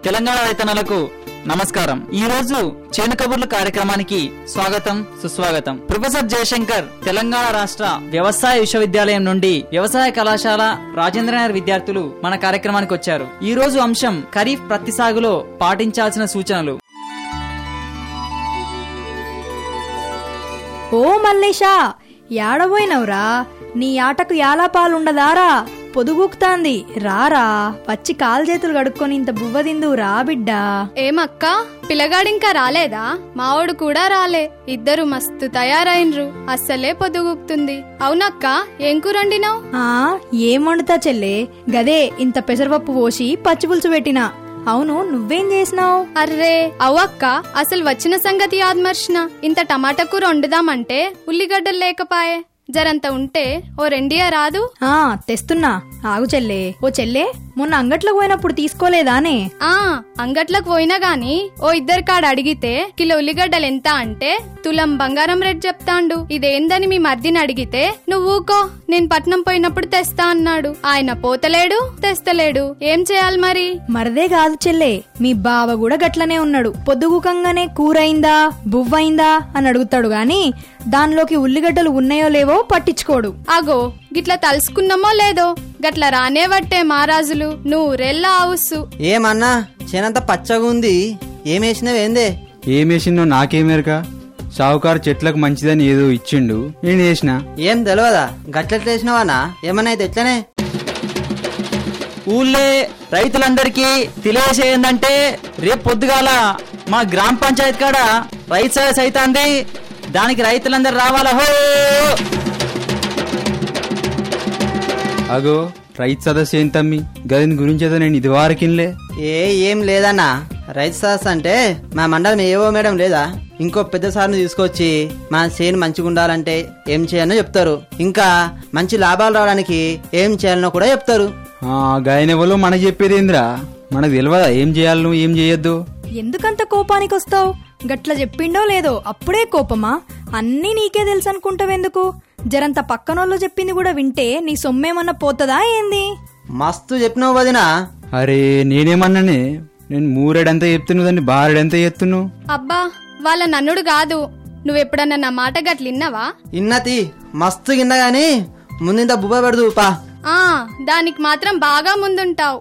తెలంగాణ రైతన్నలకు నమస్కారం ఈ రోజు చేను కబుర్లు కార్యక్రమానికి స్వాగతం సుస్వాగతం ప్రొఫెసర్ జయశంకర్ తెలంగాణ రాష్ట్ర వ్యవసాయ విశ్వవిద్యాలయం నుండి వ్యవసాయ కళాశాల రాజేంద్రనగర్ విద్యార్థులు మన కార్యక్రమానికి వచ్చారు ఈ రోజు అంశం ఖరీఫ్ ప్రతి సాగులో పాటించాల్సిన సూచనలు ఓ మల్లేషా యాడబోయినవురా నీ ఆటకు యాలా పాలుండదారా పొదుగుక్తాంది రారా వచ్చి కాలు చేతులు కడుక్కొని ఇంత బువ్వ తిందు రా బిడ్డా ఏమక్క పిల్లగాడింకా రాలేదా మావోడు కూడా రాలే ఇద్దరు మస్తు తయారైనరు అస్సలే పొద్దుగుపుతుంది అవునక్క ఏం కూరండినావు ఆ ఏం వండుతా చెల్లే గదే ఇంత పెసరపప్పు పోసి పచ్చిపులుసు పెట్టినా అవును నువ్వేం చేసినావు అర్రే అవ్వక్క అసలు వచ్చిన సంగతి యాద్మర్చిన ఇంత టమాటా కూర వండుదామంటే ఉల్లిగడ్డలు లేకపాయే జరంత ఉంటే ఓ రెండియా రాదు ఆ తెస్తున్నా ఆగు చెల్లే ఓ చెల్లే మొన్న అంగట్లోకి పోయినప్పుడు తీసుకోలేదానే ఆ అంగట్లకు పోయినా గాని ఓ ఇద్దరు కాడ అడిగితే కిలో ఉల్లిగడ్డలు ఎంత అంటే తులం బంగారం రేట్ చెప్తాండు ఇదేందని మీ మర్దిని అడిగితే నువ్వు ఊకో నేను పట్నం పోయినప్పుడు తెస్తా అన్నాడు ఆయన పోతలేడు తెస్తలేడు ఏం చేయాలి మరి మరదే కాదు చెల్లే మీ బావ కూడా గట్లనే ఉన్నాడు పొద్దుగుకంగానే కూరైందా బువ్వైందా అని అడుగుతాడు గాని దానిలోకి ఉల్లిగడ్డలు ఉన్నాయో లేవో పట్టించుకోడు అగో గిట్ల తలుసుకున్నామో లేదో గట్ల రానేవట్టే మహారాజులు నువ్వు రెల్లా ఆవుస్సు ఏమన్నా చేనంత పచ్చగా ఉంది ఏమేసినవేందే ఏమేసిందో నాకేమేరక షావుకారు చెట్లకు మంచిదని ఏదో ఇచ్చిండు నేను వేసిన ఏం తెలియదా గట్లెట్లు వేసినవానా ఏమన్నా అయితే ఎట్లనే ఊళ్ళే రైతులందరికీ తెలియజేయందంటే రేపు పొద్దుగాల మా గ్రామ పంచాయతీ కాడ రైతు సదస్సు అవుతుంది దానికి రైతులందరూ రావాలా హో అగో రైతు సదస్సు ఏం తమ్మి గదిని గురించి ఏదో నేను ఇది వారకిన్లే ఏ ఏం లేదన్నా రైతు సదస్సు అంటే మా మండలం ఏవో మేడం లేదా ఇంకో పెద్ద సార్ని తీసుకొచ్చి మన చేను మంచిగా ఉండాలంటే ఏం చేయాలో చెప్తారు ఇంకా మంచి లాభాలు రావడానికి ఏం చేయాలనో కూడా చెప్తారు ఆ గాయనెవలో మనకు చెప్పేది ఏందిరా మనకు తెలియదా ఏం చేయాలను ఏం చేయొద్దు ఎందుకంత కోపానికి వస్తావు గట్ల చెప్పిండో లేదో అప్పుడే కోపమా అన్నీ నీకే తెలుసు అనుకుంటావెందుకు జరంత పక్కనోళ్ళు చెప్పింది కూడా వింటే నీ సొమ్మేమన్నా పోతదా ఏంది మస్తు చెప్పినావు వదినా అరే నేనేమన్నానే నేను మూరెడంతా చెప్తున్నావు దాన్ని బారెడంతా చెప్తున్నావు అబ్బా వాళ్ళ నన్నుడు కాదు నువ్వెప్పుడన్నా నా మాట గట్లిన్నావా ఇన్నతి మస్తు కింద గాని ముందింత బుబ్బ పెడదు పా ఆ దానికి మాత్రం బాగా ముందుంటావు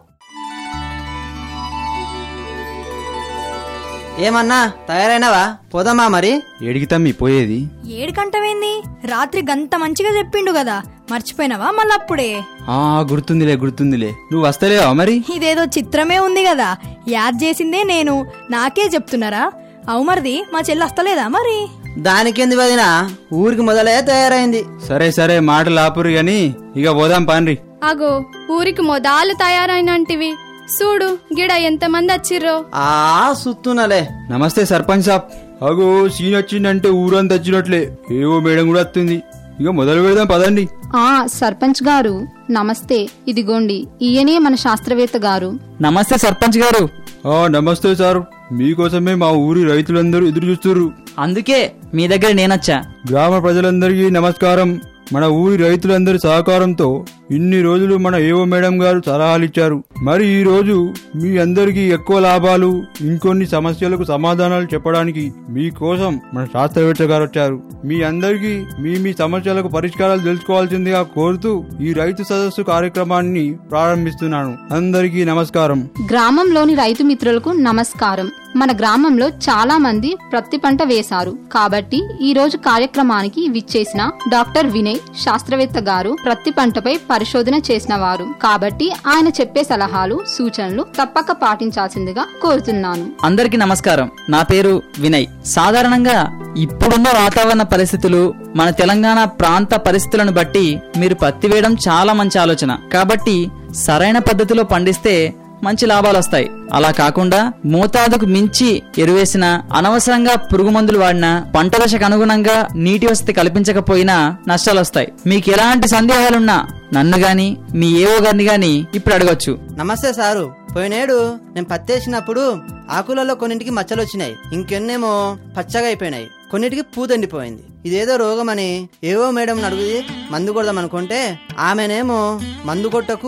ఏమన్నా తయారైనవా పోదామా మరి ఏడికి తమ్మి పోయేది ఏడుకంటవేంది రాత్రి గంత మంచిగా చెప్పిండు కదా మర్చిపోయినావా మళ్ళప్పుడే ఆ గుర్తుందిలే గుర్తుందిలే నువ్వు వస్తలేవా మరి ఇదేదో చిత్రమే ఉంది కదా యాద్ చేసిందే నేను నాకే చెప్తున్నారా అవుమర్ది మా చెల్లి వస్తలేదా మరి దానికేంది వదినా ఊరికి మొదలే తయారైంది సరే సరే మాటలు ఆపురు గాని ఇక పోదాం పాన్రి అగో ఊరికి మొదాలు తయారైనంటివి చూడు గిడ ఎంతమంది వచ్చిర్రో ఆ సుత్తునలే నమస్తే సర్పంచ్ సాబ్ అగో సీన్ వచ్చిందంటే ఊరంతా వచ్చినట్లే ఏవో మేడం కూడా వస్తుంది ఇక మొదలు పెడదాం పదండి ఆ సర్పంచ్ గారు నమస్తే ఇదిగోండి ఈయనే మన శాస్త్రవేత్త గారు నమస్తే సర్పంచ్ గారు ఆ నమస్తే సార్ మీకోసమే మా ఊరి రైతులందరూ ఎదురు చూస్తున్నారు అందుకే మీ దగ్గర నేనొచ్చా గ్రామ ప్రజలందరికీ నమస్కారం మన ఊరి రైతులందరి సహకారంతో ఇన్ని రోజులు మన ఏవో మేడం గారు సలహాలు ఇచ్చారు మరి ఈ రోజు మీ అందరికీ ఎక్కువ లాభాలు ఇంకొన్ని సమస్యలకు సమాధానాలు చెప్పడానికి మీకోసం మన శాస్త్రవేత్త గారు వచ్చారు మీ అందరికీ మీ మీ సమస్యలకు పరిష్కారాలు తెలుసుకోవాల్సిందిగా కోరుతూ ఈ రైతు సదస్సు కార్యక్రమాన్ని ప్రారంభిస్తున్నాను అందరికీ నమస్కారం గ్రామంలోని రైతు మిత్రులకు నమస్కారం మన గ్రామంలో చాలా మంది ప్రత్తి పంట వేశారు కాబట్టి ఈ రోజు కార్యక్రమానికి విచ్చేసిన డాక్టర్ వినయ్ శాస్త్రవేత్త గారు ప్రత్తి పంటపై పరిశోధన చేసిన వారు కాబట్టి ఆయన చెప్పే సలహాలు సూచనలు తప్పక పాటించాల్సిందిగా కోరుతున్నాను అందరికీ నమస్కారం నా పేరు వినయ్ సాధారణంగా ఇప్పుడున్న వాతావరణ పరిస్థితులు మన తెలంగాణ ప్రాంత పరిస్థితులను బట్టి మీరు పత్తి వేయడం చాలా మంచి ఆలోచన కాబట్టి సరైన పద్ధతిలో పండిస్తే మంచి లాభాలు వస్తాయి అలా కాకుండా మోతాదుకు మించి ఎరువేసిన అనవసరంగా పురుగు మందులు వాడినా పంట దశకు అనుగుణంగా నీటి వసతి కల్పించకపోయినా నష్టాలు వస్తాయి మీకు ఎలాంటి సందేహాలున్నా నన్ను గాని మీ ఏవో గారిని గాని ఇప్పుడు అడగొచ్చు నమస్తే సారు పోయినేడు నేను పత్తేసినప్పుడు ఆకులలో కొన్నింటికి మచ్చలు వచ్చినాయి ఇంకెన్నేమో పచ్చగా అయిపోయినాయి కొన్నిటికి పూతండిపోయింది ఇదేదో రోగమని ఏవో మేడం అడుగుది మందు కొడదాం అనుకుంటే ఆమెనేమో మందు కొట్టకు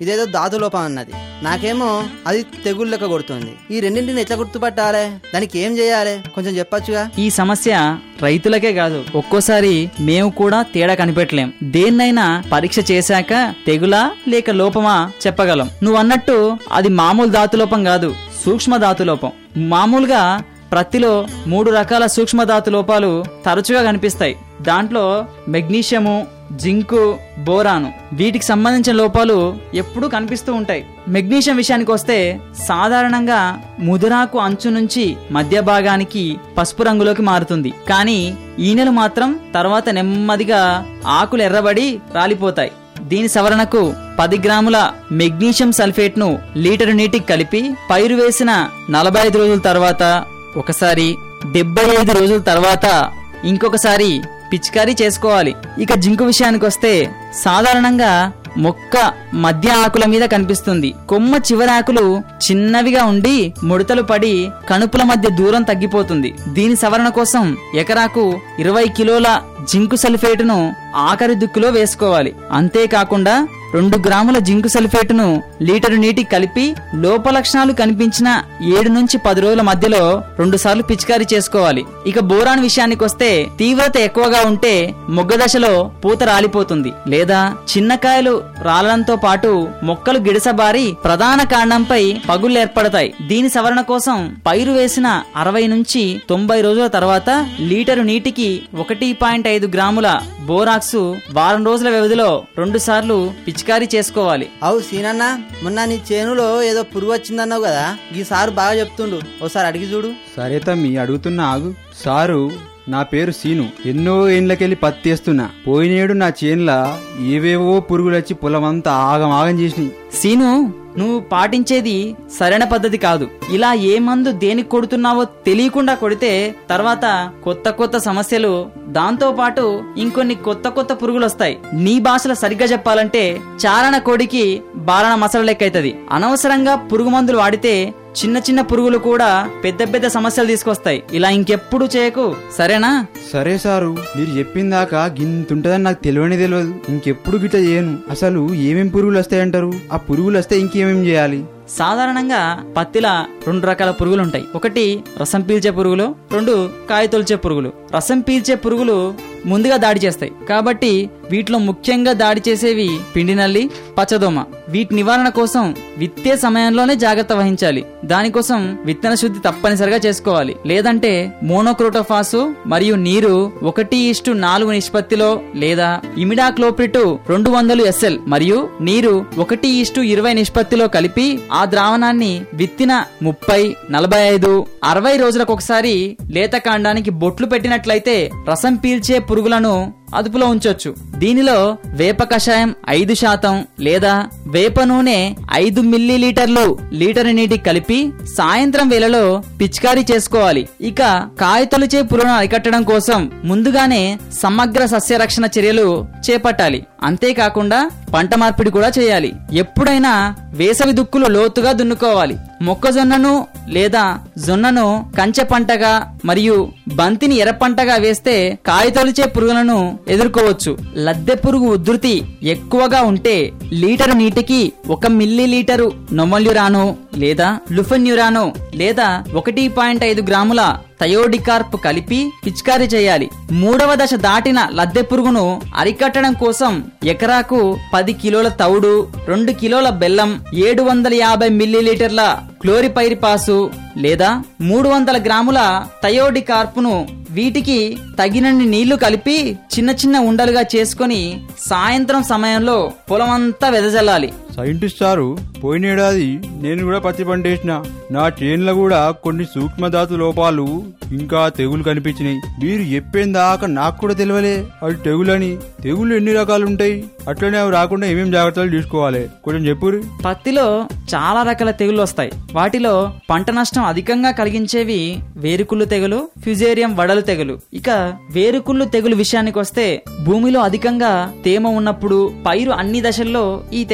ఇదేదో దాదు లోపం అన్నది నాకేమో అది తెగుళ్ళు లెక్క కొడుతుంది ఈ రెండింటిని ఎట్లా గుర్తుపట్టాలి దానికి ఏం చేయాలి కొంచెం చెప్పొచ్చుగా ఈ సమస్య రైతులకే కాదు ఒక్కోసారి మేము కూడా తేడా కనిపెట్టలేం దేన్నైనా పరీక్ష చేశాక తెగులా లేక లోపమా చెప్పగలం నువ్వు అన్నట్టు అది మామూలు ధాతు లోపం కాదు సూక్ష్మ ధాతు లోపం మామూలుగా ప్రత్తిలో మూడు రకాల సూక్ష్మధాతు లోపాలు తరచుగా కనిపిస్తాయి దాంట్లో మెగ్నీషియము జింకు బోరాను వీటికి సంబంధించిన లోపాలు ఎప్పుడూ కనిపిస్తూ ఉంటాయి మెగ్నీషియం విషయానికి వస్తే సాధారణంగా ముదురాకు అంచు నుంచి మధ్య భాగానికి పసుపు రంగులోకి మారుతుంది కానీ ఈనెలు మాత్రం తర్వాత నెమ్మదిగా ఆకులు ఎర్రబడి రాలిపోతాయి దీని సవరణకు పది గ్రాముల మెగ్నీషియం సల్ఫేట్ ను లీటరు నీటికి కలిపి పైరు వేసిన నలభై ఐదు రోజుల తర్వాత ఒకసారి డెబ్బై ఐదు రోజుల తర్వాత ఇంకొకసారి పిచికారీ చేసుకోవాలి ఇక జింకు విషయానికి వస్తే సాధారణంగా మొక్క మధ్య ఆకుల మీద కనిపిస్తుంది కొమ్మ చివరి ఆకులు చిన్నవిగా ఉండి ముడతలు పడి కణుపుల మధ్య దూరం తగ్గిపోతుంది దీని సవరణ కోసం ఎకరాకు ఇరవై కిలోల జింకు సల్ఫేటును ఆఖరి దుక్కులో వేసుకోవాలి అంతేకాకుండా రెండు గ్రాముల జింకు సల్ఫేటును లీటరు నీటికి కలిపి లోప లక్షణాలు కనిపించిన ఏడు నుంచి పది రోజుల మధ్యలో రెండు సార్లు పిచికారీ చేసుకోవాలి ఇక బోరాన్ విషయానికి వస్తే తీవ్రత ఎక్కువగా ఉంటే మొగ్గ దశలో పూత రాలిపోతుంది లేదా చిన్న కాయలు రాలడంతో పాటు మొక్కలు గిడసబారి ప్రధాన కాండంపై పగుళ్లు ఏర్పడతాయి దీని సవరణ కోసం పైరు వేసిన అరవై నుంచి తొంభై రోజుల తర్వాత లీటరు నీటికి ఒకటి పాయింట్ ఐదు గ్రాముల బోరాక్స్ వారం రోజుల వ్యవధిలో రెండు సార్లు పిచికారీ చేసుకోవాలి అవు సీనన్న మొన్న నీ చేనులో ఏదో పురుగు వచ్చిందన్నావు కదా ఈ సారు బాగా చెప్తుండు ఓసారి అడిగి చూడు సరే తమ్మి అడుగుతున్నా ఆగు సారు నా పేరు సీను ఎన్నో ఏండ్లకెళ్ళి పత్తి వేస్తున్నా పోయినేడు నా చేన్ల ఏవేవో పురుగులొచ్చి పొలమంతా ఆగం ఆగం చేసినాయి సీను నువ్వు పాటించేది సరైన పద్ధతి కాదు ఇలా ఏ మందు దేనికి కొడుతున్నావో తెలియకుండా కొడితే తర్వాత కొత్త కొత్త సమస్యలు దాంతో పాటు ఇంకొన్ని కొత్త కొత్త పురుగులు వస్తాయి నీ భాషలో సరిగ్గా చెప్పాలంటే చారణ కోడికి బారణ మసల లెక్కైతది అనవసరంగా పురుగు మందులు వాడితే చిన్న చిన్న పురుగులు కూడా పెద్ద పెద్ద సమస్యలు తీసుకొస్తాయి ఇలా ఇంకెప్పుడు చేయకు సరేనా సరే సారు మీరు చెప్పిందాక గింతుంటదని నాకు తెలియని తెలియదు ఇంకెప్పుడు గిట్ట చేయను అసలు ఏమేం పురుగులు వస్తాయంటారు ఆ పురుగులు వస్తే ఇంకేమేం చేయాలి సాధారణంగా పత్తిలా రెండు రకాల పురుగులు ఉంటాయి ఒకటి రసం పీల్చే పురుగులు రెండు కాయ తొలిచే పురుగులు రసం పీల్చే పురుగులు ముందుగా దాడి చేస్తాయి కాబట్టి వీటిలో ముఖ్యంగా దాడి చేసేవి పిండి నల్లి పచ్చదోమ వీటి నివారణ కోసం విత్తే సమయంలోనే జాగ్రత్త వహించాలి దానికోసం విత్తన శుద్ధి తప్పనిసరిగా చేసుకోవాలి లేదంటే మోనోక్రోటోఫాసు మరియు నీరు ఒకటి ఇష్టు నాలుగు నిష్పత్తిలో లేదా ఇమిడాక్లోప్రిట్ రెండు వందలు ఎస్ఎల్ మరియు నీరు ఒకటి ఇష్టు ఇరవై నిష్పత్తిలో కలిపి ఆ ద్రావణాన్ని విత్తిన ముప్పై నలభై ఐదు అరవై రోజులకు ఒకసారి లేత కాండానికి బొట్లు పెట్టినట్లయితే రసం పీల్చే పురుగులను అదుపులో ఉంచొచ్చు దీనిలో వేప కషాయం ఐదు శాతం లేదా వేప నూనె ఐదు మిల్లీ లీటర్లు లీటర్ నీటికి కలిపి సాయంత్రం వేళలో పిచికారీ చేసుకోవాలి ఇక కాయతొలిచే పురుగును అరికట్టడం కోసం ముందుగానే సమగ్ర సస్యరక్షణ చర్యలు చేపట్టాలి అంతేకాకుండా పంట మార్పిడి కూడా చేయాలి ఎప్పుడైనా వేసవి దుక్కులు లోతుగా దున్నుకోవాలి మొక్కజొన్నను లేదా జొన్నను కంచె పంటగా మరియు బంతిని ఎర్ర పంటగా వేస్తే కాయతొలిచే పురుగులను ఎదుర్కోవచ్చు లద్దె పురుగు ఉధృతి ఎక్కువగా ఉంటే లీటరు నీటికి ఒక మిల్లీ లీటరు నొమల్యురాను లేదా లుఫెన్యురాను లేదా ఒకటి పాయింట్ ఐదు గ్రాముల థయోడికార్ప్ కలిపి పిచికారీ చేయాలి మూడవ దశ దాటిన లద్దె పురుగును అరికట్టడం కోసం ఎకరాకు పది కిలోల తౌడు రెండు కిలోల బెల్లం ఏడు వందల యాభై మిల్లీలీటర్ల క్లోరిపైరిపాసు లేదా మూడు వందల గ్రాముల థయోడికార్పును వీటికి తగినన్ని నీళ్లు కలిపి చిన్న చిన్న ఉండలుగా చేసుకొని సాయంత్రం సమయంలో పొలమంతా వెదజల్లాలి సైంటిస్ట్ సారు పోయినేడాది నేను కూడా పత్తి పంట వేసిన నా చేన్ల కూడా కొన్ని సూక్ష్మధాతు లోపాలు ఇంకా తెగులు కనిపించినాయి మీరు చెప్పేందాక నాకు కూడా తెలియలే అది తెగులని తెగులు ఎన్ని రకాలు ఉంటాయి అట్లనే అవి రాకుండా ఏమేం జాగ్రత్తలు తీసుకోవాలి కొంచెం చెప్పురి పత్తిలో చాలా రకాల తెగులు వస్తాయి వాటిలో పంట నష్టం అధికంగా కలిగించేవి వేరుకుళ్ళు తెగులు ఫ్యుజేరియం వడలు తెగులు ఇక వేరుకుళ్ళు తెగులు విషయానికి వస్తే భూమిలో అధికంగా తేమ ఉన్నప్పుడు పైరు అన్ని దశల్లో ఈ తెగులు కనబడుతుంది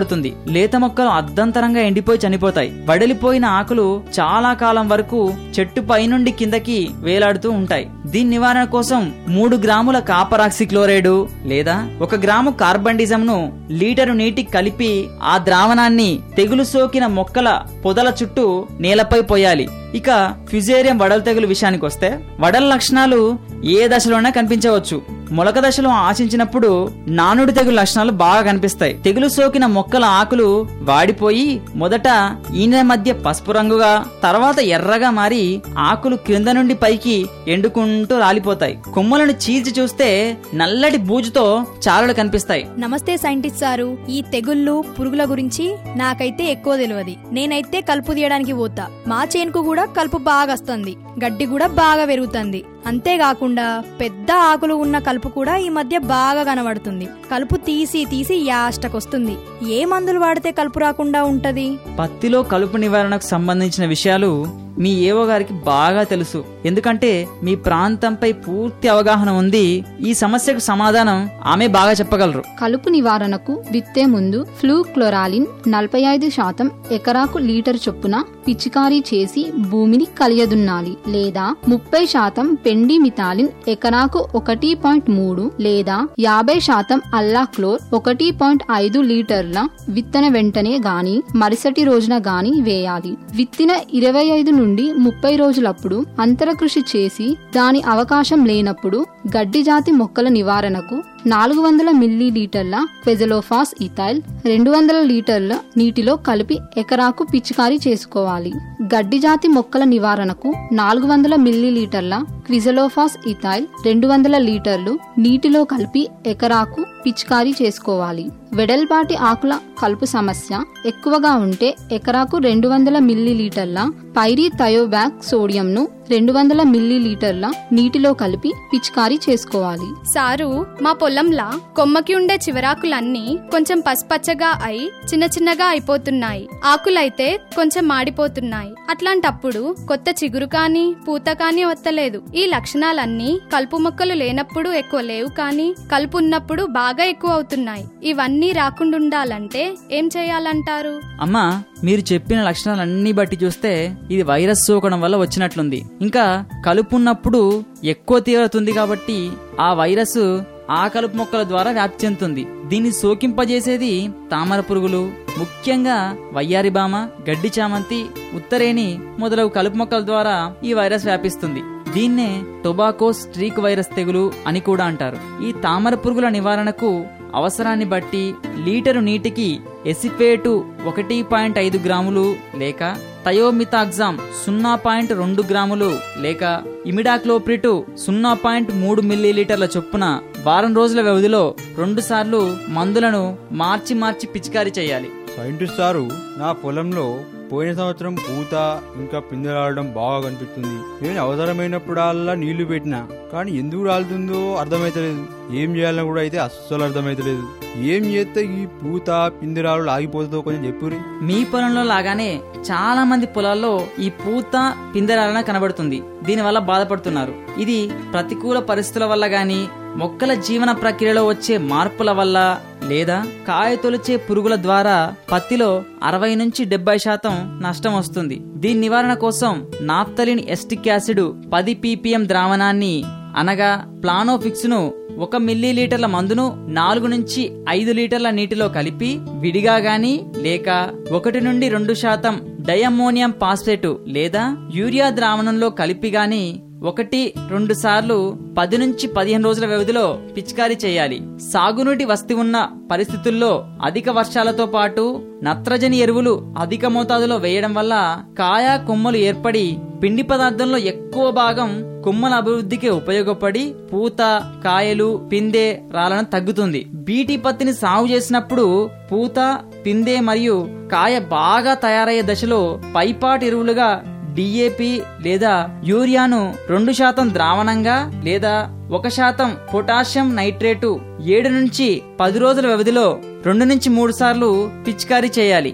కనబడుతుంది లేత మొక్కలు అర్ధంతరంగా ఎండిపోయి చనిపోతాయి వడలిపోయిన ఆకులు చాలా కాలం వరకు చెట్టు పైనుండి కిందకి వేలాడుతూ ఉంటాయి దీని నివారణ కోసం మూడు గ్రాముల కాపరాక్సి క్లోరైడ్ లేదా ఒక గ్రాము కార్బండిజం ను లీటరు నీటికి కలిపి ఆ ద్రావణాన్ని తెగులు సోకిన మొక్కల పొదల చుట్టూ నేలపై పోయాలి ఇక ఫ్యుజేరియం వడల తెగులు విషయానికి వస్తే వడల లక్షణాలు ఏ దశలోనే కనిపించవచ్చు మొలక దశలో ఆశించినప్పుడు నానుడి తెగులు లక్షణాలు బాగా కనిపిస్తాయి తెగులు సోకిన మొక్కల ఆకులు వాడిపోయి మొదట ఈనె మధ్య పసుపు రంగుగా తర్వాత ఎర్రగా మారి ఆకులు క్రింద నుండి పైకి ఎండుకుంటూ రాలిపోతాయి కొమ్మలను చీల్చి చూస్తే నల్లటి బూజుతో చారలు కనిపిస్తాయి నమస్తే సైంటిస్ట్ సారు ఈ తెగుళ్ళు పురుగుల గురించి నాకైతే ఎక్కువ తెలియదు నేనైతే కలుపు తీయడానికి పోతా మా చేనుకు కూడా కలుపు బాగా వస్తుంది గడ్డి కూడా బాగా పెరుగుతుంది అంతేకాకుండా పెద్ద ఆకులు ఉన్న కలుపు కూడా ఈ మధ్య బాగా కనబడుతుంది కలుపు తీసి తీసి యాష్టకొస్తుంది ఏ మందులు వాడితే కలుపు రాకుండా ఉంటది పత్తిలో కలుపు నివారణకు సంబంధించిన విషయాలు మీ ఏవో గారికి బాగా తెలుసు ఎందుకంటే మీ ప్రాంతంపై పూర్తి అవగాహన ఉంది ఈ సమస్యకు సమాధానం ఆమె బాగా చెప్పగలరు కలుపు నివారణకు విత్తే ముందు ఫ్లూ క్లోరాలిన్ నలభై ఐదు శాతం ఎకరాకు లీటర్ చొప్పున పిచికారీ చేసి భూమిని కలియదున్నాలి లేదా ముప్పై శాతం పెండి మితాలిన్ ఎకరాకు ఒకటి పాయింట్ మూడు లేదా యాభై శాతం అల్లా క్లోర్ ఒకటి పాయింట్ ఐదు లీటర్ల విత్తన వెంటనే గాని మరుసటి రోజున గాని వేయాలి విత్తిన ఇరవై ఐదు నుండి ముప్పై రోజులప్పుడు అంతర కృషి చేసి దాని అవకాశం లేనప్పుడు గడ్డి జాతి మొక్కల నివారణకు నాలుగు వందల మిల్లీ లీటర్ల ఫెజలోఫాస్ ఇథైల్ రెండు వందల లీటర్ల నీటిలో కలిపి ఎకరాకు పిచికారీ చేసుకోవాలి గడ్డి జాతి మొక్కల నివారణకు నాలుగు వందల మిల్లీ లీటర్ల క్విజలోఫాస్ ఇథైల్ రెండు వందల లీటర్లు నీటిలో కలిపి ఎకరాకు పిచికారీ చేసుకోవాలి వెడల్పాటి ఆకుల కలుపు సమస్య ఎక్కువగా ఉంటే ఎకరాకు రెండు వందల మిల్లీ లీటర్ల పైరీ థయోబ్యాక్ సోడియంను రెండు వందల మిల్లీ లీటర్ల నీటిలో కలిపి పిచికారీ చేసుకోవాలి సారు మా పొలంలా కొమ్మకి ఉండే చివరాకులన్నీ కొంచెం పసుపచ్చగా అయి చిన్న చిన్నగా అయిపోతున్నాయి ఆకులైతే కొంచెం మాడిపోతున్నాయి అట్లాంటప్పుడు కొత్త చిగురు కాని పూత కాని వత్తలేదు ఈ లక్షణాలన్నీ కలుపు మొక్కలు లేనప్పుడు ఎక్కువ లేవు కానీ కలుపు ఉన్నప్పుడు బాగా ఎక్కువ అవుతున్నాయి ఇవన్నీ రాకుండా ఉండాలంటే ఏం చేయాలంటారు అమ్మా మీరు చెప్పిన లక్షణాలన్నీ బట్టి చూస్తే ఇది వైరస్ సోకడం వల్ల వచ్చినట్లుంది ఇంకా కలుపు ఉన్నప్పుడు ఎక్కువ తీరుతుంది కాబట్టి ఆ వైరస్ ఆ కలుపు మొక్కల ద్వారా వ్యాప్తి చెందుతుంది దీన్ని సోకింపజేసేది తామర పురుగులు ముఖ్యంగా వయ్యారిబామ గడ్డి చామంతి ఉత్తరేణి మొదలగు కలుపు మొక్కల ద్వారా ఈ వైరస్ వ్యాపిస్తుంది దీన్నే టొబాకో స్ట్రీక్ వైరస్ తెగులు అని కూడా అంటారు ఈ తామర పురుగుల నివారణకు అవసరాన్ని బట్టి లీటరు నీటికి ఎసిపేటు ఒకటి పాయింట్ ఐదు గ్రాములు లేక థయోమితాగ్జామ్ సున్నా పాయింట్ రెండు గ్రాములు లేక ఇమిడాక్లోప్రిటు సున్నా పాయింట్ మూడు మిల్లీలీటర్ల చొప్పున వారం రోజుల వ్యవధిలో రెండు సార్లు మందులను మార్చి మార్చి పిచికారీ చేయాలి సైంటిస్ట్ సారు నా పొలంలో పోయిన సంవత్సరం పూత ఇంకా పిందెలాడడం బాగా కనిపిస్తుంది నేను అవసరమైనప్పుడల్లా నీళ్లు పెట్టినా కానీ ఎందుకు రాలుతుందో అర్థమైతలేదు ఏం చేయాలని కూడా అయితే అస్సలు అర్థమైతలేదు ఏం చేస్తే ఈ పూత పిందెరాలు ఆగిపోతుందో కొంచెం చెప్పురి మీ పొలంలో లాగానే చాలా మంది పొలాల్లో ఈ పూత పిందెరాలన కనబడుతుంది దీనివల్ల బాధపడుతున్నారు ఇది ప్రతికూల పరిస్థితుల వల్ల గాని మొక్కల జీవన ప్రక్రియలో వచ్చే మార్పుల వల్ల లేదా కాయ తొలిచే పురుగుల ద్వారా పత్తిలో అరవై నుంచి డెబ్బై శాతం నష్టం వస్తుంది దీని నివారణ కోసం నాప్తలిన్ ఎస్టిక్ యాసిడ్ పది పీపీఎం ద్రావణాన్ని అనగా ప్లానోఫిక్స్ ను ఒక మిల్లీ లీటర్ల మందును నాలుగు నుంచి ఐదు లీటర్ల నీటిలో కలిపి విడిగా గాని లేక ఒకటి నుండి రెండు శాతం డయమోనియం పాస్పేటు లేదా యూరియా ద్రావణంలో కలిపి గాని ఒకటి రెండు సార్లు పది నుంచి పదిహేను రోజుల వ్యవధిలో పిచికారీ చేయాలి సాగునీటి వస్తి ఉన్న పరిస్థితుల్లో అధిక వర్షాలతో పాటు నత్రజని ఎరువులు అధిక మోతాదులో వేయడం వల్ల కాయ కొమ్మలు ఏర్పడి పిండి పదార్థంలో ఎక్కువ భాగం కొమ్మల అభివృద్ధికి ఉపయోగపడి పూత కాయలు పిందె రాలడం తగ్గుతుంది బీటీ పత్తిని సాగు చేసినప్పుడు పూత పిందె మరియు కాయ బాగా తయారయ్యే దశలో పైపాటి ఎరువులుగా డిఏపి లేదా యూరియాను రెండు శాతం ద్రావణంగా లేదా ఒక శాతం పొటాషియం నైట్రేటు ఏడు నుంచి పది రోజుల వ్యవధిలో రెండు నుంచి మూడు సార్లు పిచికారీ చేయాలి ఆ,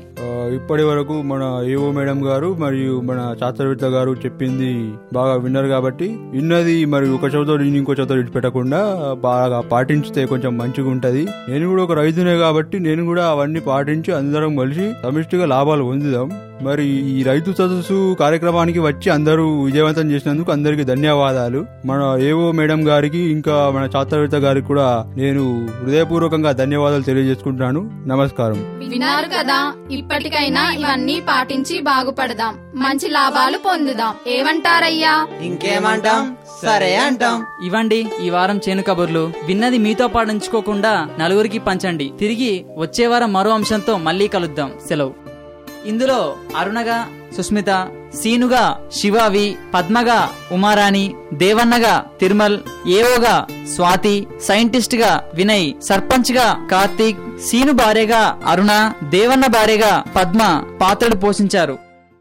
ఇప్పటి వరకు మన ఏఓ మేడం గారు మరియు మన శాస్త్రవేత్త గారు చెప్పింది బాగా విన్నారు కాబట్టి విన్నది మరి ఒక చోతో ఇంకో చోతో పెట్టకుండా బాగా పాటించితే కొంచెం మంచిగా ఉంటది నేను కూడా ఒక రైతునే కాబట్టి నేను కూడా అవన్నీ పాటించి అందరం కలిసి సమిష్టిగా లాభాలు పొందుదాం మరి ఈ రైతు సదస్సు కార్యక్రమానికి వచ్చి అందరూ విజయవంతం చేసినందుకు అందరికి ధన్యవాదాలు మన ఏవో మేడం గారికి ఇంకా మన శాస్త్రవేత్త గారికి కూడా నేను హృదయపూర్వకంగా ధన్యవాదాలు తెలియజేసుకుంటున్నాను నమస్కారం విన్నారు కదా ఇప్పటికైనా ఇవన్నీ పాటించి బాగుపడదాం మంచి లాభాలు పొందుదాం ఏమంటారయ్యా ఇంకేమంటాం సరే అంటాం ఇవ్వండి ఈ వారం చేను కబుర్లు విన్నది మీతో పాటు ఉంచుకోకుండా నలుగురికి పంచండి తిరిగి వచ్చే వారం మరో అంశంతో మళ్ళీ కలుద్దాం సెలవు ఇందులో అరుణగా సుస్మిత సీనుగా శివావి పద్మగా ఉమారాణి దేవన్నగా తిరుమల్ ఏఓగా స్వాతి సైంటిస్ట్ గా వినయ్ సర్పంచ్ గా కార్తీక్ సీను భార్యగా అరుణ దేవన్న భార్యగా పద్మ పాత్రలు పోషించారు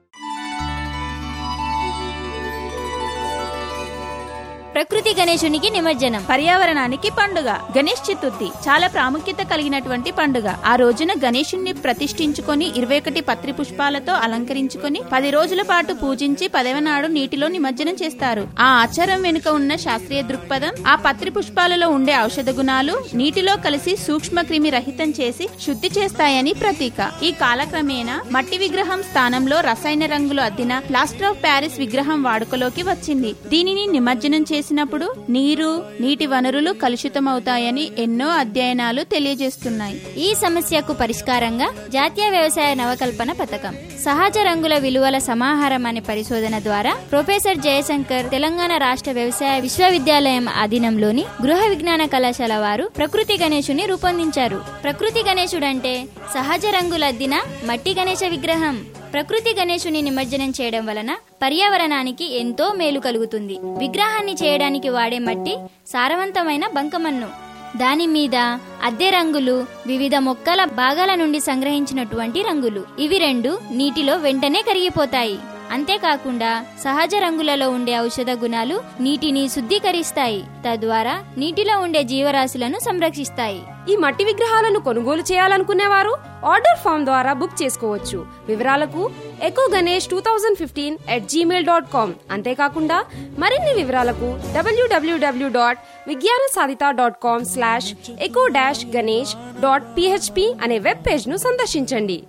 ప్రకృతి గణేశునికి నిమజ్జనం పర్యావరణానికి పండుగ గణేష్ చతుర్థి చాలా ప్రాముఖ్యత కలిగినటువంటి పండుగ ఆ రోజున గణేశుణ్ణి ప్రతిష్ఠించుకొని ఇరవై ఒకటి పత్రి పుష్పాలతో అలంకరించుకొని పది రోజుల పాటు పూజించి పదవ నాడు నీటిలో నిమజ్జనం చేస్తారు ఆ ఆచారం వెనుక ఉన్న శాస్త్రీయ దృక్పథం ఆ పత్రి పుష్పాలలో ఉండే ఔషధ గుణాలు నీటిలో కలిసి సూక్ష్మ క్రిమి రహితం చేసి శుద్ధి చేస్తాయని ప్రతీక ఈ కాలక్రమేణా మట్టి విగ్రహం స్థానంలో రసాయన రంగులు అద్దిన ప్లాస్టర్ ఆఫ్ ప్యారిస్ విగ్రహం వాడుకలోకి వచ్చింది దీనిని నిమజ్జనం చేసినప్పుడు నీరు నీటి వనరులు కలుషితమవుతాయని ఎన్నో అధ్యయనాలు తెలియజేస్తున్నాయి ఈ సమస్యకు పరిష్కారంగా జాతీయ వ్యవసాయ నవకల్పన పథకం సహజ రంగుల విలువల సమాహారం అనే పరిశోధన ద్వారా ప్రొఫెసర్ జయశంకర్ తెలంగాణ రాష్ట్ర వ్యవసాయ విశ్వవిద్యాలయం అధీనంలోని గృహ విజ్ఞాన కళాశాల వారు ప్రకృతి గణేశుని రూపొందించారు ప్రకృతి గణేశుడంటే సహజ రంగులద్దిన మట్టి గణేశ విగ్రహం ప్రకృతి గణేశుని నిమజ్జనం చేయడం వలన పర్యావరణానికి ఎంతో మేలు కలుగుతుంది విగ్రహాన్ని చేయడానికి వాడే మట్టి సారవంతమైన బంకమన్ను దాని మీద అద్దె రంగులు వివిధ మొక్కల భాగాల నుండి సంగ్రహించినటువంటి రంగులు ఇవి రెండు నీటిలో వెంటనే కరిగిపోతాయి అంతేకాకుండా సహజ రంగులలో ఉండే ఔషధ గుణాలు నీటిని శుద్ధీకరిస్తాయి తద్వారా నీటిలో ఉండే జీవరాశులను సంరక్షిస్తాయి ఈ మట్టి విగ్రహాలను కొనుగోలు చేయాలనుకునేవారు ఆర్డర్ ఫామ్ ద్వారా బుక్ చేసుకోవచ్చు వివరాలకు eco Ganesh two thousand fifteen at gmail dot com అంతేకాకుండా మరిన్ని వివరాలకు W W W dot Vignana Sadhita dot com slash eco dash Ganesh dot PHP అనే వెబ్ పేజ్ ను సందర్శించండి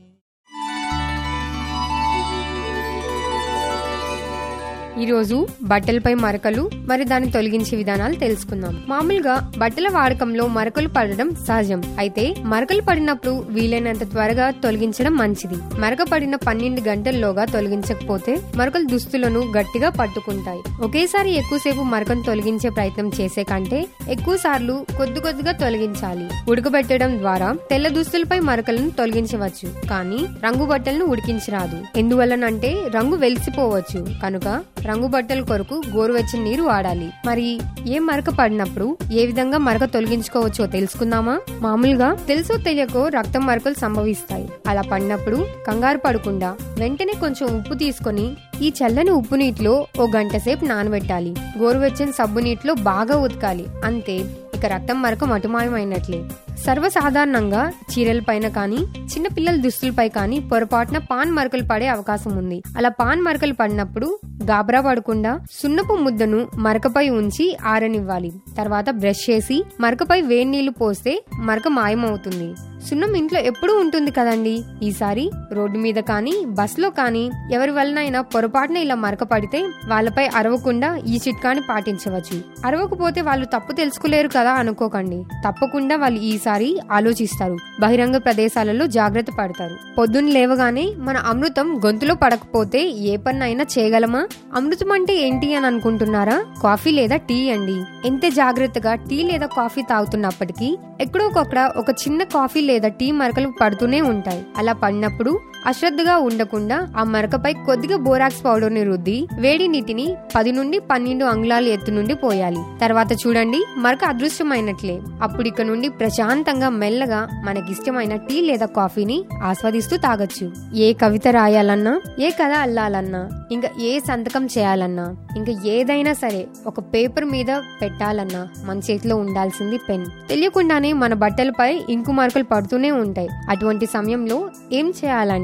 ఈరోజు బట్టలపై మరకలు మరి దాన్ని తొలగించే విధానాలు తెలుసుకుందాం మామూలుగా బట్టల వాడకంలో మరకలు పడడం సహజం అయితే మరకలు పడినప్పుడు వీలైనంత త్వరగా తొలగించడం మంచిది మరక పడిన పన్నెండు గంటల్లోగా తొలగించకపోతే మరకలు దుస్తులను గట్టిగా పట్టుకుంటాయి ఒకేసారి ఎక్కువసేపు మరకను తొలగించే ప్రయత్నం చేసే కంటే ఎక్కువ సార్లు కొద్ది కొద్దిగా తొలగించాలి ఉడకబెట్టడం ద్వారా తెల్ల దుస్తులపై మరకలను తొలగించవచ్చు కానీ రంగు బట్టలను ఉడికించరాదు ఎందువల్లనంటే రంగు వెలిసిపోవచ్చు కనుక రంగు బట్టల కొరకు గోరువెచ్చని నీరు వాడాలి మరి ఏ మరక పడినప్పుడు ఏ విధంగా మరక తొలగించుకోవచ్చో తెలుసుకుందామా మామూలుగా తెలుసో తెలియకో రక్తం మరకలు సంభవిస్తాయి అలా పడినప్పుడు కంగారు పడకుండా వెంటనే కొంచెం ఉప్పు తీసుకొని ఈ చల్లని ఉప్పు నీటిలో ఓ గంట సేపు నానబెట్టాలి గోరువెచ్చని సబ్బు నీటిలో బాగా ఉతకాలి అంతే ఇక రక్తం మరక మటుమాయమైనట్లే సర్వసాధారణంగా చీరల పైన కానీ చిన్న పిల్లల దుస్తులపై కానీ పొరపాటున పాన్ మరకలు పడే అవకాశం ఉంది అలా పాన్ మరకలు పడినప్పుడు గాబరా పడకుండా సున్నపు ముద్దను మరకపై ఉంచి ఆరనివ్వాలి తర్వాత బ్రష్ చేసి మరకపై వేడి నీళ్లు పోస్తే మరక మాయమవుతుంది సున్నం ఇంట్లో ఎప్పుడూ ఉంటుంది కదండి ఈసారి రోడ్డు మీద కానీ బస్సులో కానీ ఎవరి వలనైనా పొరపాటున ఇలా మరక పడితే వాళ్ళపై అరవకుండా ఈ చిట్కాని పాటించవచ్చు అరవకపోతే వాళ్ళు తప్పు తెలుసుకోలేరు కదా అనుకోకండి తప్పకుండా వాళ్ళు ఈసారి ఆలోచిస్తారు బహిరంగ ప్రదేశాలలో జాగ్రత్త పడతారు పొద్దున్న లేవగానే మన అమృతం గొంతులో పడకపోతే ఏ పన్నైనా చేయగలమా అమృతం అంటే ఏంటి అని అనుకుంటున్నారా కాఫీ లేదా టీ అండి ఎంత జాగ్రత్తగా టీ లేదా కాఫీ తాగుతున్నప్పటికీ ఎక్కడో ఒకక్కడ ఒక చిన్న కాఫీ లేదా టీ మరకలు పడుతూనే ఉంటాయి అలా పడినప్పుడు అశ్రద్ధగా ఉండకుండా ఆ మరకపై కొద్దిగా బోరాక్స్ పౌడర్ ని రుద్ది వేడి నీటిని పది నుండి పన్నెండు అంగుళాల ఎత్తు నుండి పోయాలి తర్వాత చూడండి మరక అదృశ్యమైనట్లే అప్పుడు ఇక నుండి ప్రశాంతంగా మెల్లగా మనకిష్టమైన టీ లేదా కాఫీని ఆస్వాదిస్తూ తాగొచ్చు ఏ కవిత రాయాలన్నా ఏ కథ అల్లాలన్నా ఇంకా ఏ సంతకం చేయాలన్నా ఇంకా ఏదైనా సరే ఒక పేపర్ మీద పెట్టాలన్నా మన చేతిలో ఉండాల్సింది పెన్ తెలియకుండానే మన బట్టలపై ఇంకు మార్కులు పడుతూనే ఉంటాయి అటువంటి సమయంలో ఏం చేయాలంటే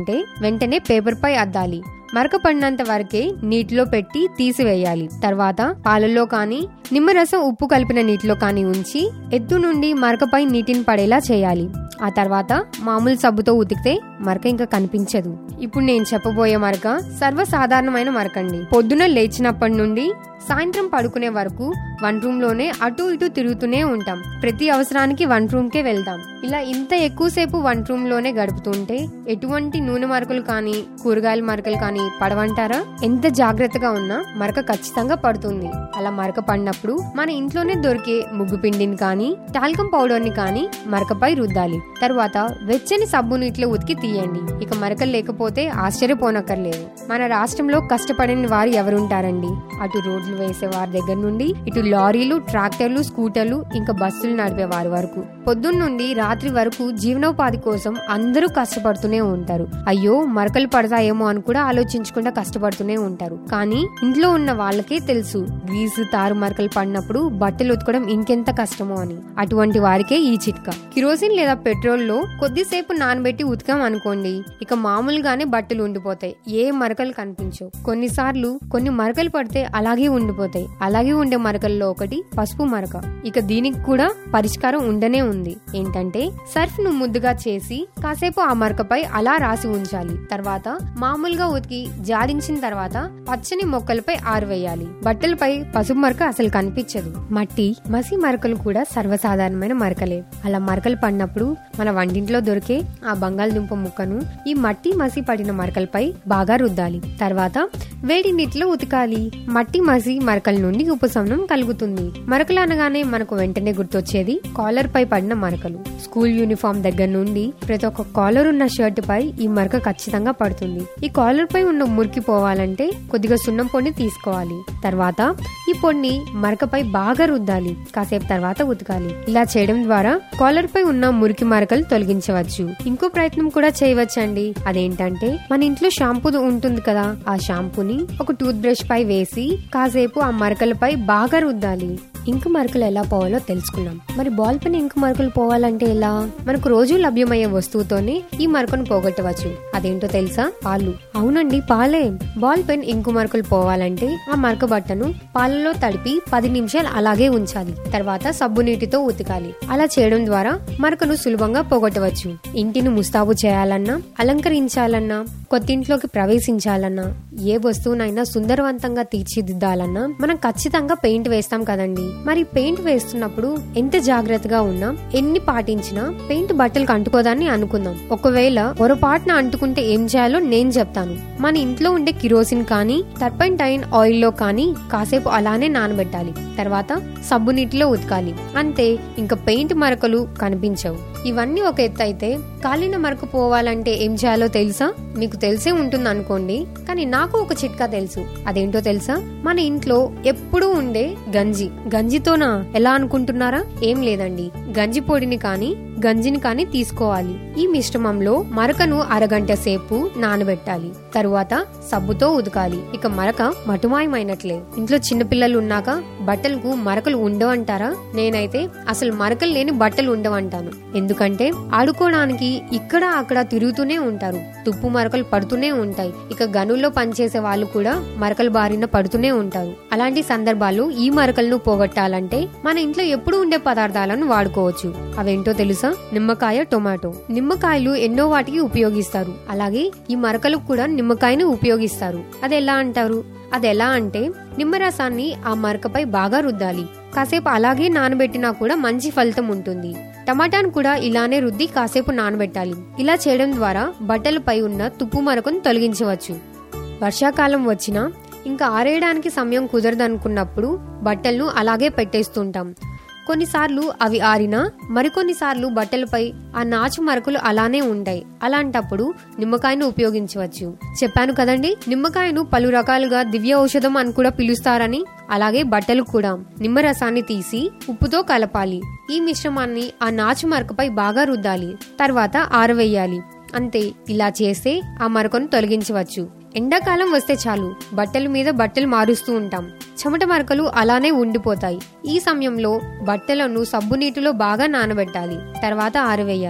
ఉంటే వెంటనే పేపర్ పై అద్దాలి మరక పడినంత వరకే నీటిలో పెట్టి తీసివేయాలి తర్వాత పాలల్లో కానీ నిమ్మరసం ఉప్పు కలిపిన నీటిలో కానీ ఉంచి ఎత్తు నుండి మరకపై నీటిని పడేలా చేయాలి ఆ తర్వాత మామూలు సబ్బుతో ఉతికితే మరక ఇంకా కనిపించదు ఇప్పుడు నేను చెప్పబోయే మరక సర్వసాధారణమైన మరకండి పొద్దున లేచినప్పటి నుండి సాయంత్రం పడుకునే వరకు వన్ రూమ్ లోనే అటు ఇటు తిరుగుతూనే ఉంటాం ప్రతి అవసరానికి వన్ రూమ్ కే వెళ్తాం ఇలా ఇంత ఎక్కువసేపు వన్ రూమ్ లోనే గడుపుతుంటే ఎటువంటి నూనె మరకలు కానీ కూరగాయల మరకలు కానీ పడవంటారా ఎంత జాగ్రత్తగా ఉన్నా మరక ఖచ్చితంగా పడుతుంది అలా మరక పడినప్పుడు మన ఇంట్లోనే దొరికే ముగ్గు పిండిని కానీ టాల్కం పౌడర్ ని కానీ మరకపై రుద్దాలి తర్వాత వెచ్చని సబ్బు నీటిలో ఉతికి తీయండి ఇక మరకలు లేకపోతే ఆశ్చర్యపోనక్కర్లేదు మన రాష్ట్రంలో కష్టపడని వారు ఎవరుంటారండి అటు రోడ్లు వేసే వారి దగ్గర నుండి ఇటు లారీలు ట్రాక్టర్లు స్కూటర్లు ఇంకా బస్సులు నడిపే వారి వరకు పొద్దున్న నుండి రాత్రి వరకు జీవనోపాధి కోసం అందరూ కష్టపడుతూనే ఉంటారు అయ్యో మరకలు పడతాయేమో అని కూడా ఆలోచించకుండా కష్టపడుతూనే ఉంటారు కానీ ఇంట్లో ఉన్న వాళ్ళకే తెలుసు గ్రీసు తారు మరకలు పడినప్పుడు బట్టలు ఉతకడం ఇంకెంత కష్టమో అని అటువంటి వారికే ఈ చిట్కా కిరోసిన్ లేదా పెట్రోల్ లో కొద్దిసేపు నానబెట్టి ఉతికాం అనుకోండి ఇక మామూలుగానే బట్టలు ఉండిపోతాయి ఏ మరకలు కనిపించవు కొన్నిసార్లు కొన్ని మరకలు పడితే అలాగే ఉండిపోతాయి అలాగే ఉండే మరకల్లో ఒకటి పసుపు మరక ఇక దీనికి కూడా పరిష్కారం ఉండనే ఉంది ఏంటంటే సర్ఫ్ ను ముద్దుగా చేసి కాసేపు ఆ మరకపై అలా రాసి ఉంచాలి తర్వాత మామూలుగా ఉతికి జాడించిన తర్వాత పచ్చని మొక్కలపై ఆరవేయాలి బట్టలపై పసుపు మరక అసలు కనిపించదు మట్టి మసి మరకలు కూడా సర్వసాధారణమైన మరకలే అలా మరకలు పడినప్పుడు మన వంటింట్లో దొరికే ఆ బంగాళదుంప ముక్కను ఈ మట్టి మసి పడిన మరకలపై బాగా రుద్దాలి తర్వాత వేడి నీటిలో ఉతకాలి మట్టి మసి మరకల నుండి ఉపశమనం కలుగుతుంది మరకలు అనగానే మనకు వెంటనే గుర్తొచ్చేది కాలర్ పై పడిన మరకలు స్కూల్ యూనిఫామ్ దగ్గర నుండి ప్రతి ఒక్క కాలర్ ఉన్న షర్ట్ పై ఈ మరక ఖచ్చితంగా పడుతుంది ఈ కాలర్ పై ఉన్న మురికి పోవాలంటే కొద్దిగా సున్నం పొడిని తీసుకోవాలి తర్వాత ఈ పొడిని మరకపై బాగా రుద్దాలి కాసేపు తర్వాత ఉతకాలి ఇలా చేయడం ద్వారా కాలర్ పై ఉన్న మురికి మరకలు తొలగించవచ్చు ఇంకో ప్రయత్నం కూడా చేయవచ్చండి అదేంటంటే మన ఇంట్లో షాంపూ ఉంటుంది కదా ఆ షాంపూని ఒక టూత్ బ్రష్ పై వేసి కాసేపు ఆ మరకలపై బాగా రుద్దాలి ఇంకు మరకలు ఎలా పోవాలో తెలుసుకున్నాం మరి బాల్ పెన్ ఇంకు మరకలు పోవాలంటే ఎలా మనకు రోజు లభ్యమయ్యే వస్తువుతోనే ఈ మరకను పోగొట్టవచ్చు అదేంటో తెలుసా పాలు అవునండి పాలే బాల్ పెన్ ఇంకు మరకలు పోవాలంటే ఆ మరక బట్టను పాలలో తడిపి పది నిమిషాలు అలాగే ఉంచాలి తర్వాత సబ్బు నీటితో ఉతకాలి అలా చేయడం ద్వారా మరకను సులభంగా పోగొట్టవచ్చు ఇంటిని ముస్తాబు చేయాలన్నా అలంకరించాలన్నా కొత్తింట్లోకి ప్రవేశించాలన్నా ఏ వస్తువునైనా సుందరవంతంగా తీర్చిదిద్దాలన్నా మనం ఖచ్చితంగా పెయింట్ వేస్తాం కదండి మరి పెయింట్ వేస్తున్నప్పుడు ఎంత జాగ్రత్తగా ఉన్నా ఎన్ని పాటించినా పెయింట్ బట్టలకు అంటుకోదాన్ని అనుకుందాం ఒకవేళ పొరపాటున అంటుకుంటే ఏం చేయాలో నేను చెప్తాను మన ఇంట్లో ఉండే కిరోసిన్ కానీ టర్పంటైన్ ఆయిల్ లో కానీ కాసేపు అలానే నానబెట్టాలి తర్వాత సబ్బు నీటిలో ఉతకాలి అంతే ఇంకా పెయింట్ మరకలు కనిపించవు ఇవన్నీ ఒక ఎత్తు అయితే కాలిన మరక పోవాలంటే ఏం చేయాలో తెలుసా మీకు తెలిసే ఉంటుంది అనుకోండి కానీ నాకు ఒక చిట్కా తెలుసు అదేంటో తెలుసా మన ఇంట్లో ఎప్పుడూ ఉండే గంజి గంజితోనా ఎలా అనుకుంటున్నారా ఏం లేదండి గంజి పొడిని కానీ గంజిని కానీ తీసుకోవాలి ఈ మిశ్రమంలో మరకను అరగంట సేపు నానబెట్టాలి తరువాత సబ్బుతో ఉదకాలి ఇక మరక మటుమాయమైనట్లే ఇంట్లో చిన్నపిల్లలు ఉన్నాక బట్టలకు మరకలు ఉండవంటారా నేనైతే అసలు మరకలు లేని బట్టలు ఉండవంటాను ఎందుకంటే ఆడుకోవడానికి ఇక్కడ అక్కడ తిరుగుతూనే ఉంటారు తుప్పు మరకలు పడుతూనే ఉంటాయి ఇక గనుల్లో పనిచేసే వాళ్ళు కూడా మరకల బారిన పడుతూనే ఉంటారు అలాంటి సందర్భాల్లో ఈ మరకలను పోగొట్టాలంటే మన ఇంట్లో ఎప్పుడు ఉండే పదార్థాలను వాడుకోవచ్చు అవేంటో తెలుసా నిమ్మకాయ టొమాటో నిమ్మకాయలు ఎన్నో వాటికి ఉపయోగిస్తారు అలాగే ఈ మరకలకు కూడా నిమ్మకాయను ఉపయోగిస్తారు అది ఎలా అంటారు అది ఎలా అంటే నిమ్మరసాన్ని ఆ మరకపై బాగా రుద్దాలి కాసేపు అలాగే నానబెట్టినా కూడా మంచి ఫలితం ఉంటుంది టమాటాను కూడా ఇలానే రుద్ది కాసేపు నానబెట్టాలి ఇలా చేయడం ద్వారా బట్టలపై ఉన్న తుప్పు మరకను తొలగించవచ్చు వర్షాకాలం వచ్చినా ఇంకా ఆరేయడానికి సమయం కుదరదనుకున్నప్పుడు బట్టలను అలాగే పెట్టేస్తుంటాం కొన్నిసార్లు అవి ఆరినా మరికొన్నిసార్లు బట్టలపై ఆ నాచు మరకలు అలానే ఉంటాయి అలాంటప్పుడు నిమ్మకాయను ఉపయోగించవచ్చు చెప్పాను కదండి నిమ్మకాయను పలు రకాలుగా దివ్య ఔషధం అని కూడా పిలుస్తారని అలాగే బట్టలు కూడా నిమ్మరసాన్ని తీసి ఉప్పుతో కలపాలి ఈ మిశ్రమాన్ని ఆ నాచు మరకపై బాగా రుద్దాలి తర్వాత ఆరవేయాలి అంతే ఇలా చేస్తే ఆ మరకను తొలగించవచ్చు ఎండాకాలం వస్తే చాలు బట్టల మీద బట్టలు మారుస్తూ ఉంటాం చెమట మరకలు అలానే ఉండిపోతాయి ఈ సమయంలో బట్టలను సబ్బు నీటిలో బాగా నానబెట్టాలి తర్వాత ఆరవేయాలి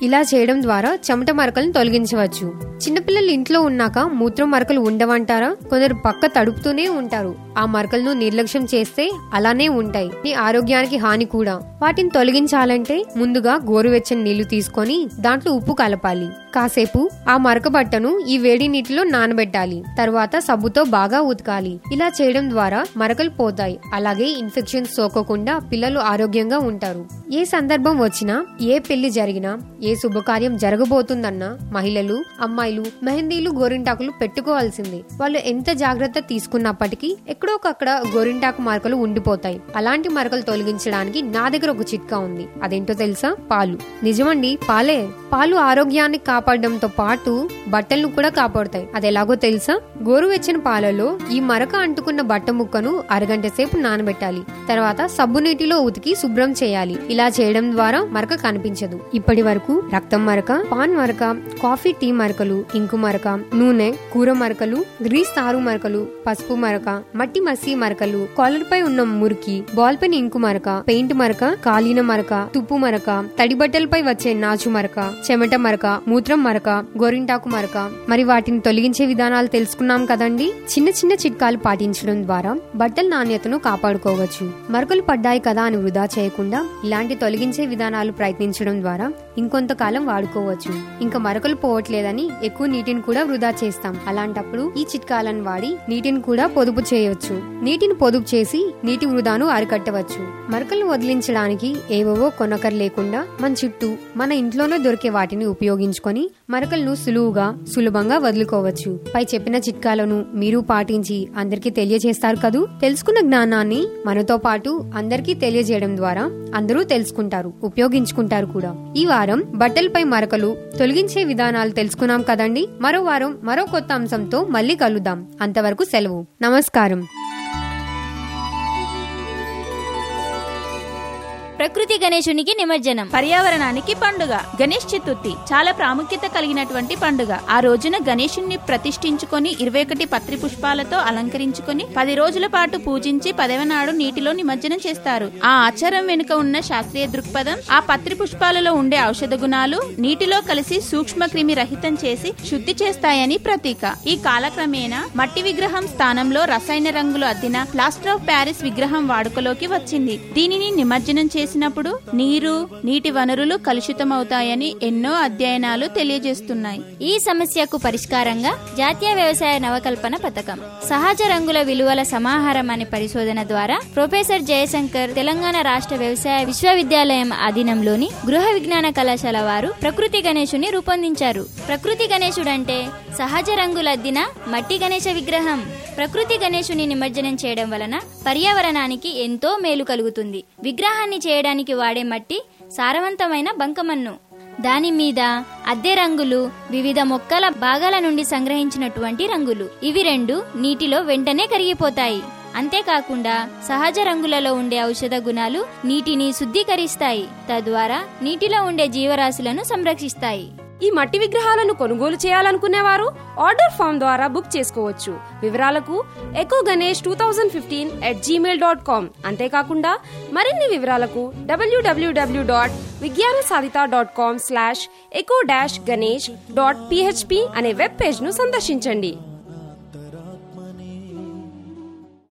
ఇలా చేయడం ద్వారా చెమట మరకలను తొలగించవచ్చు చిన్నపిల్లలు ఇంట్లో ఉన్నాక మూత్రం మరకలు ఉండవంటారా కొందరు పక్క తడుపుతూనే ఉంటారు ఆ మరకలను నిర్లక్ష్యం చేస్తే అలానే ఉంటాయి నీ ఆరోగ్యానికి హాని కూడా వాటిని తొలగించాలంటే ముందుగా గోరువెచ్చని నీళ్లు తీసుకొని దాంట్లో ఉప్పు కలపాలి కాసేపు ఆ మరక బట్టను ఈ వేడి నీటిలో నానబెట్టాలి తర్వాత సబ్బుతో బాగా ఉతకాలి ఇలా చేయడం ద్వారా మరకలు పోతాయి అలాగే ఇన్ఫెక్షన్స్ సోకకుండా పిల్లలు ఆరోగ్యంగా ఉంటారు ఏ సందర్భం వచ్చినా ఏ పెళ్లి జరిగినా ఏ శుభకార్యం జరగబోతుందన్నా మహిళలు అమ్మాయిలు మెహందీలు గోరింటాకులు పెట్టుకోవాల్సిందే వాళ్ళు ఎంత జాగ్రత్త తీసుకున్నప్పటికీ ఎక్కడో ఒకక్కడ గోరింటాకు మరకలు ఉండిపోతాయి అలాంటి మరకలు తొలగించడానికి నా దగ్గర ఒక చిట్కా ఉంది అదేంటో తెలుసా పాలు నిజమండి పాలే పాలు ఆరోగ్యాన్ని కాపాడడంతో పాటు బట్టలను కూడా కాపాడుతాయి అది ఎలాగో తెలుసా గోరువెచ్చని పాలలో ఈ మరక అంటుకున్న బట్ట ముక్కను అరగంట సేపు నానబెట్టాలి తర్వాత సబ్బు నీటిలో ఉతికి శుభ్రం చేయాలి ఇలా చేయడం ద్వారా మరక కనిపించదు ఇప్పటి వరకు రక్తం మరక పాన్ మరక కాఫీ టీ మరకలు ఇంకు మరక నూనె కూర మరకలు గ్రీస్ తారు మరకలు పసుపు మరక మట్టి మసి మరకలు కాలర్ పై ఉన్న మురికి బాల్ పెన్ ఇంకు మరక పెయింట్ మరక కాలిన మరక తుప్పు మరక తడి బట్టలపై వచ్చే నాచు మరక చెమట మరక మూత్రం మరక గోరింటాకు మరక మరి వాటిని తొలగించే విధానాలు తెలుసుకున్నాం కదండి చిన్న చిన్న చిట్కాలు పాటించడం ద్వారా బట్టల నాణ్యతను కాపాడుకోవచ్చు మరకలు పడ్డాయి కదా అని వృధా చేయకుండా ఇలాంటి తొలగించే విధానాలు ప్రయత్నించడం ద్వారా ఇంకొంతకాలం వాడుకోవచ్చు ఇంకా మరకలు పోవట్లేదని ఎక్కువ నీటిని కూడా వృధా చేస్తాం అలాంటప్పుడు ఈ చిట్కాలను వాడి నీటిని కూడా పొదుపు చేయవచ్చు నీటిని పొదుపు చేసి నీటి వృధాను అరికట్టవచ్చు మరకలు వదిలించడానికి ఏవేవో కొనకర్ లేకుండా మన చుట్టూ మన ఇంట్లోనే దొరికే వాటిని ఉపయోగించుకొని మరకలను సులువుగా సులభంగా వదులుకోవచ్చు పై చెప్పిన చిట్కాలను మీరు పాటించి అందరికీ తెలియజేస్తారు కదూ తెలుసుకున్న జ్ఞానాన్ని మనతో పాటు అందరికీ తెలియజేయడం ద్వారా అందరూ తెలుసుకుంటారు ఉపయోగించుకుంటారు కూడా ఈ వారం బట్టలపై మరకలు తొలగించే విధానాలు తెలుసుకున్నాం కదండి మరో వారం మరో కొత్త అంశంతో మళ్ళీ కలుద్దాం అంతవరకు సెలవు నమస్కారం ప్రకృతి గణేశునికి నిమజ్జనం పర్యావరణానికి పండుగ గణేష్ చతుర్థి చాలా ప్రాముఖ్యత కలిగినటువంటి పండుగ ఆ రోజున గణేశుణ్ణి ప్రతిష్ఠించుకొని ఇరవై ఒకటి పత్రి పుష్పాలతో అలంకరించుకొని పది రోజుల పాటు పూజించి పదవ నాడు నీటిలో నిమజ్జనం చేస్తారు ఆ ఆచారం వెనుక ఉన్న శాస్త్రీయ దృక్పథం ఆ పత్రి పుష్పాలలో ఉండే ఔషధ గుణాలు నీటిలో కలిసి సూక్ష్మ క్రిమి రహితం చేసి శుద్ధి చేస్తాయని ప్రతీక ఈ కాలక్రమేణా మట్టి విగ్రహం స్థానంలో రసాయన రంగులు అద్దిన ప్లాస్టర్ ఆఫ్ ప్యారిస్ విగ్రహం వాడుకలోకి వచ్చింది దీనిని నిమజ్జనం చేసినప్పుడు నీరు నీటి వనరులు కలుషితమవుతాయని ఎన్నో అధ్యయనాలు తెలియజేస్తున్నాయి ఈ సమస్యకు పరిష్కారంగా జాతీయ వ్యవసాయ నవకల్పన పథకం సహజ రంగుల విలువల సమాహారం అనే పరిశోధన ద్వారా ప్రొఫెసర్ జయశంకర్ తెలంగాణ రాష్ట్ర వ్యవసాయ విశ్వవిద్యాలయం అధీనంలోని గృహ విజ్ఞాన కళాశాల వారు ప్రకృతి గణేశుని రూపొందించారు ప్రకృతి గణేశుడంటే సహజ రంగులద్దిన మట్టి గణేశ విగ్రహం ప్రకృతి గణేశుని నిమజ్జనం చేయడం వలన పర్యావరణానికి ఎంతో మేలు కలుగుతుంది విగ్రహాన్ని చేయడానికి వాడే మట్టి సారవంతమైన బంకమన్ను దాని మీద అద్దె రంగులు వివిధ మొక్కల భాగాల నుండి సంగ్రహించినటువంటి రంగులు ఇవి రెండు నీటిలో వెంటనే కరిగిపోతాయి అంతేకాకుండా సహజ రంగులలో ఉండే ఔషధ గుణాలు నీటిని శుద్ధీకరిస్తాయి తద్వారా నీటిలో ఉండే జీవరాశులను సంరక్షిస్తాయి ఈ మట్టి విగ్రహాలను కొనుగోలు చేయాలనుకునేవారు ఆర్డర్ ఫామ్ ద్వారా బుక్ చేసుకోవచ్చు వివరాలకు eco Ganesh two thousand fifteen at gmail dot com అంతేకాకుండా మరిన్ని వివరాలకు W W W dot Vignana Sadhita dot com slash eco dash Ganesh dot PHP అనే వెబ్ పేజ్ ను సందర్శించండి